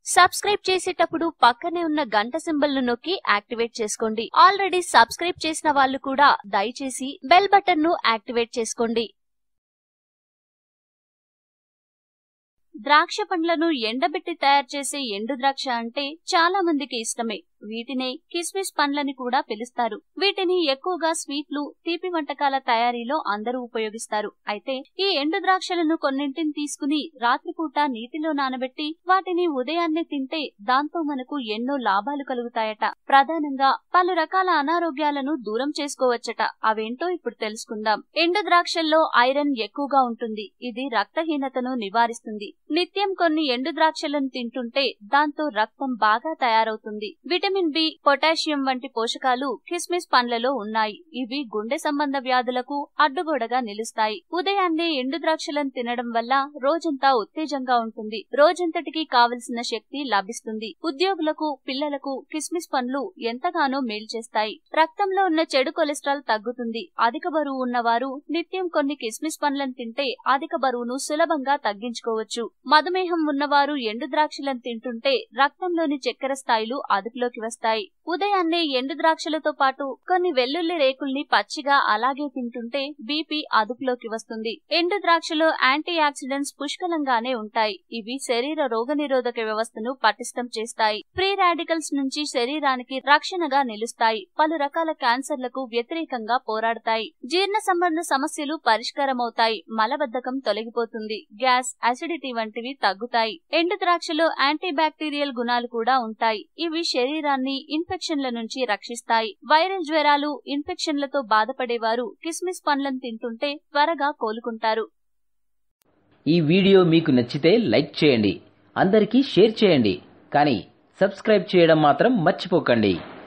subscribe చేసేటప్పుడు పక్కనే ఉన్న గంట సింబల్ ను నొక్కి యాక్టివేట్ చేసుకోండి ఆల్రెడీ సబ్స్క్రైబ్ చేసిన వాళ్ళు కూడా దయచేసి బెల్ బటన్ ను యాక్టివేట్ చేసుకోండి ద్రాక్ష పండ్లను ఎండబెట్టి తయారు చేసే ఎండు ద్రాక్ష అంటే చాలా మందికి ఇష్టమే వీటినే కిస్మిస్ పండ్లని కూడా పిలుస్తారు వీటిని ఎక్కువగా స్వీట్లు తీపి వంటకాల తయారీలో అందరూ ఉపయోగిస్తారు అయితే ఈ ఎండు ద్రాక్షలను కొన్నింటిని తీసుకుని రాత్రిపూట నీటిలో నానబెట్టి వాటిని ఉదయాన్నే తింటే దాంతో మనకు ఎన్నో లాభాలు కలుగుతాయట ప్రధానంగా పలు రకాల అనారోగ్యాలను దూరం చేసుకోవచ్చట అవేంటో ఇప్పుడు తెలుసుకుందాం ఎండు ద్రాక్షల్లో ఐరన్ ఎక్కువగా ఉంటుంది ఇది రక్తహీనతను నివారిస్తుంది నిత్యం కొన్ని ఎండు ద్రాక్షలను తింటుంటే దాంతో రక్తం బాగా తయారవుతుంది విటమిన్ బి పొటాషియం వంటి పోషకాలు కిస్మిస్ పండ్లలో ఉన్నాయి ఇవి గుండె సంబంధ వ్యాధులకు అడ్డుగోడగా నిలుస్తాయి ఉదయాన్నే ఎండు ద్రాక్షలను తినడం వల్ల రోజంతా ఉత్తేజంగా ఉంటుంది రోజంతటికి కావలసిన శక్తి లభిస్తుంది ఉద్యోగులకు పిల్లలకు కిస్మిస్ పండ్లు ఎంతగానో మేలు చేస్తాయి రక్తంలో ఉన్న చెడు కొలెస్ట్రాల్ తగ్గుతుంది అధిక బరువు ఉన్నవారు నిత్యం కొన్ని కిస్మిస్ పండ్లను తింటే అధిక బరువును సులభంగా తగ్గించుకోవచ్చు మధుమేహం ఉన్నవారు ఎండు ద్రాక్షలను తింటుంటే రక్తంలోని చక్కెర స్థాయిలు అదుపులోకి వస్తాయి ఉదయాన్నే ఎండు ద్రాక్షలతో పాటు కొన్ని వెల్లుల్లి రేకుల్ని పచ్చిగా అలాగే తింటుంటే బీపీ అదుపులోకి వస్తుంది ఎండు ద్రాక్షలో యాంటీ ఆక్సిడెంట్స్ పుష్కలంగానే ఉంటాయి ఇవి శరీర రోగనిరోధక వ్యవస్థను పటిష్టం చేస్తాయి ఫ్రీ రాడికల్స్ నుంచి శరీరానికి రక్షణగా నిలుస్తాయి పలు రకాల క్యాన్సర్లకు వ్యతిరేకంగా పోరాడతాయి జీర్ణ సంబంధ సమస్యలు పరిష్కారమవుతాయి మలబద్ధకం తొలగిపోతుంది గ్యాస్ అసిడిటీ వంటివి తగ్గుతాయి ఎండు ద్రాక్షలో యాంటీ బ్యాక్టీరియల్ గుణాలు కూడా ఉంటాయి ఇవి శరీరాన్ని ఇన్ఫెక్షన్ల నుంచి రక్షిస్తాయి వైరల్ జ్వరాలు ఇన్ఫెక్షన్లతో బాధపడేవారు కిస్మిస్ పండ్లను తింటుంటే త్వరగా కోలుకుంటారు ఈ వీడియో మీకు నచ్చితే లైక్ చేయండి అందరికీ షేర్ చేయండి కానీ సబ్స్క్రైబ్ చేయడం మాత్రం మర్చిపోకండి